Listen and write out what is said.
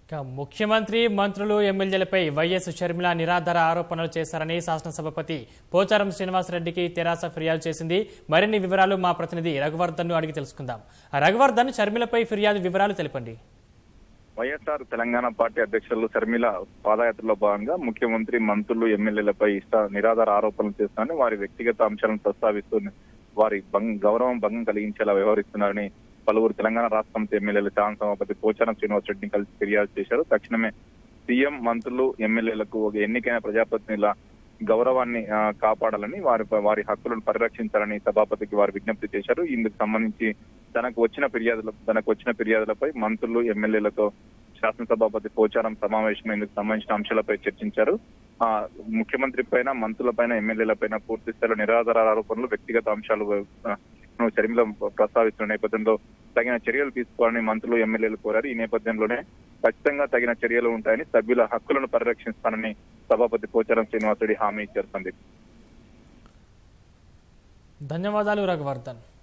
ఇక ముఖ్యమంత్రి మంత్రులు ఎమ్మెల్యేలపై వైఎస్ షర్మిల నిరాధార ఆరోపణలు చేశారని శాసనసభాపతి పోచారం శ్రీనివాసరెడ్డికి తెరాస ఫిర్యాదు చేసింది మరిన్ని వివరాలు మా ప్రతినిధి రఘువర్ధన్ ను అడిగి తెలుసుకుందాం రఘువర్ధన్ షర్మిలపై ఫిర్యాదు వివరాలు తెలపండి వైఎస్ఆర్ తెలంగాణ పార్టీ అధ్యక్షులు శర్మిల పాదయాత్రలో భాగంగా ముఖ్యమంత్రి మంత్రులు ఎమ్మెల్యేలపై ఇష్ట నిరాధార ఆరోపణలు చేస్తున్నారని వారి వ్యక్తిగత అంశాలను ప్రస్తావిస్తూ వారి భంగ- గౌరవం భంగం కలిగించేలా వ్యవహరిస్తున్నారని పలువురు తెలంగాణ రాష్ట్ర సమితి ఎమ్మెల్యేలు శాసన సభాపతి పోచారం శ్రీనివాస్ రెడ్డిని కలిసి ఫిర్యాదు చేశారు తక్షణమే సీఎం మంత్రులు ఎమ్మెల్యేలకు ఒక ఎన్నికైన ప్రజాప్రతినిధుల గౌరవాన్ని ఆ, కాపాడాలని వారి వారి హక్కులను పరిరక్షించాలని సభాపతికి వారు విజ్ఞప్తి చేశారు ఇందుకు సంబంధించి తనకు వచ్చిన ఫిర్యాదుల తనకు వచ్చిన ఫిర్యాదులపై మంత్రులు ఎమ్మెల్యేలతో శాసనసభాపతి పోచారం సమావేశం ఇందుకు సంబంధించిన అంశాలపై చర్చించారు ఆ ముఖ్యమంత్రి పైన మంత్రుల పైన ఎమ్మెల్యేల పైన పూర్తి స్థాయిలో నిరాధార ఆరోపణలు వ్యక్తిగత అంశాలు ఆ, ను చర్యలో ప్రస్తావిస్తున్న నేపథ్యంలో తగిన చర్యలు తీసుకోవాలని మంత్రులు ఎమ్మెల్యేలు కోరారు ఈ నేపథ్యంలోనే ఖచ్చితంగా తగిన చర్యలు ఉంటాయని సభ్యుల హక్కులను పరిరక్షిస్తానని సభాపతి పోచారం శ్రీనివాసరెడ్డి హామీ ఇచ్చారు సందీప్ ధన్యవాదాలు రఘువర్ధన్